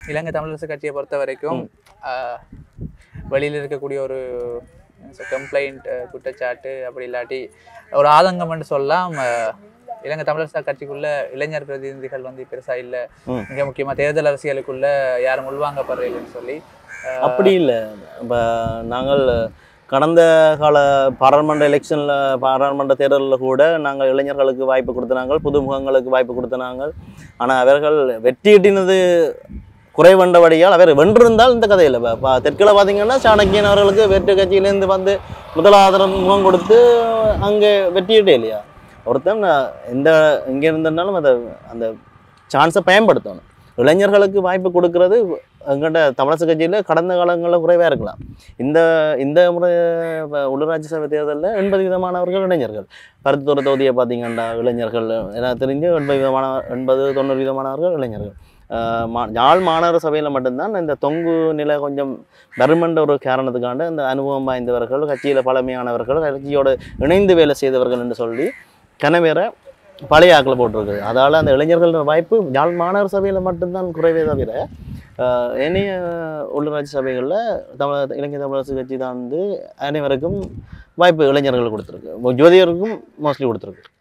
இலங்கை தமிழரசு கட்சியை பொறுத்த வரைக்கும் ஆஹ், வெளியில இருக்கக்கூடிய ஒரு கம்ப்ளைண்ட் குற்றச்சாட்டு அப்படி இல்லாட்டி ஒரு ஆதங்கம்னு சொல்லலாம் ஆஹ், இலங்கை தமிழரசு கட்சிக்குள்ள இளைஞர் பிரதிநிதிகள் வந்து பெருசா இல்ல ம். மிக முக்கியமா தேர்தல் அரசியலுக்குள்ள யாரும் உள்வாங்கப்படுறீங்கன்னு சொல்லி அப்படி இல்லை இப்போ நாங்கள் கடந்த கால பாராளுமன்ற எலெக்ஷனில் பாராளுமன்ற தேர்தலில் கூட நாங்கள் இளைஞர்களுக்கு வாய்ப்பு கொடுத்தனாங்கள் புதுமுகங்களுக்கு வாய்ப்பு கொடுத்தனாங்கள் ஆனால் அவர்கள் வெற்றி ஈட்டினது குறைவண்டபடியால் அவர் வென்றிருந்தால் இந்த கதையில் இப்போ தெற்கில் பார்த்தீங்கன்னா சாணக்கியன் அவர்களுக்கு வெற்றி கட்சியிலேருந்து வந்து முதலாதரம் முகம் கொடுத்து அங்கே வெற்றியிட்டே இல்லையா ஒருத்தன் நான் எந்த இங்கே இருந்திருந்தாலும் அதை அந்த சான்ஸை பயன்படுத்தணும் இளைஞர்களுக்கு வாய்ப்பு கொடுக்கறது எங்கிட்ட தமிழரசு கட்சியில் கடந்த காலங்களில் குறைவாக இருக்கலாம் இந்த இந்த முறை இப்ப உள்ளூராட்சி சபை தேர்தலில் எண்பது விதமானவர்கள் இளைஞர்கள் கருத்துத்துறை தொகுதியை பார்த்தீங்கன்னா இளைஞர்கள் எனக்கு தெரிஞ்சு எண்பது விதமான எண்பது தொண்ணூறு விதமானவர்கள் இளைஞர்கள் ஆஹ் மா யாழ் மாநகர சபையில் மட்டும்தான் இந்த தொங்கு நிலை கொஞ்சம் வருமென்ற ஒரு காரணத்துக்காண்ட இந்த அனுபவம் வாய்ந்தவர்கள் கட்சியில் பழமையானவர்கள் கட்சியோடு இணைந்து வேலை செய்தவர்கள் என்று சொல்லி கனவேற பழைய ஆக்களை போட்டிருக்கு அதால் அந்த இளைஞர்களோட வாய்ப்பு யாழ் மாநகர சபையில் மட்டும்தான் குறைவே தவிர ஆஹ் ஏனைய உள்ளூராட்சி சபைகளில் தமிழ் இலங்கை தமிழரசு கட்சி தான் வந்து அனைவருக்கும் வாய்ப்பு இளைஞர்கள் கொடுத்துருக்கு ஜோதியருக்கும் மோஸ்ட்லி கொடுத்துருக்கு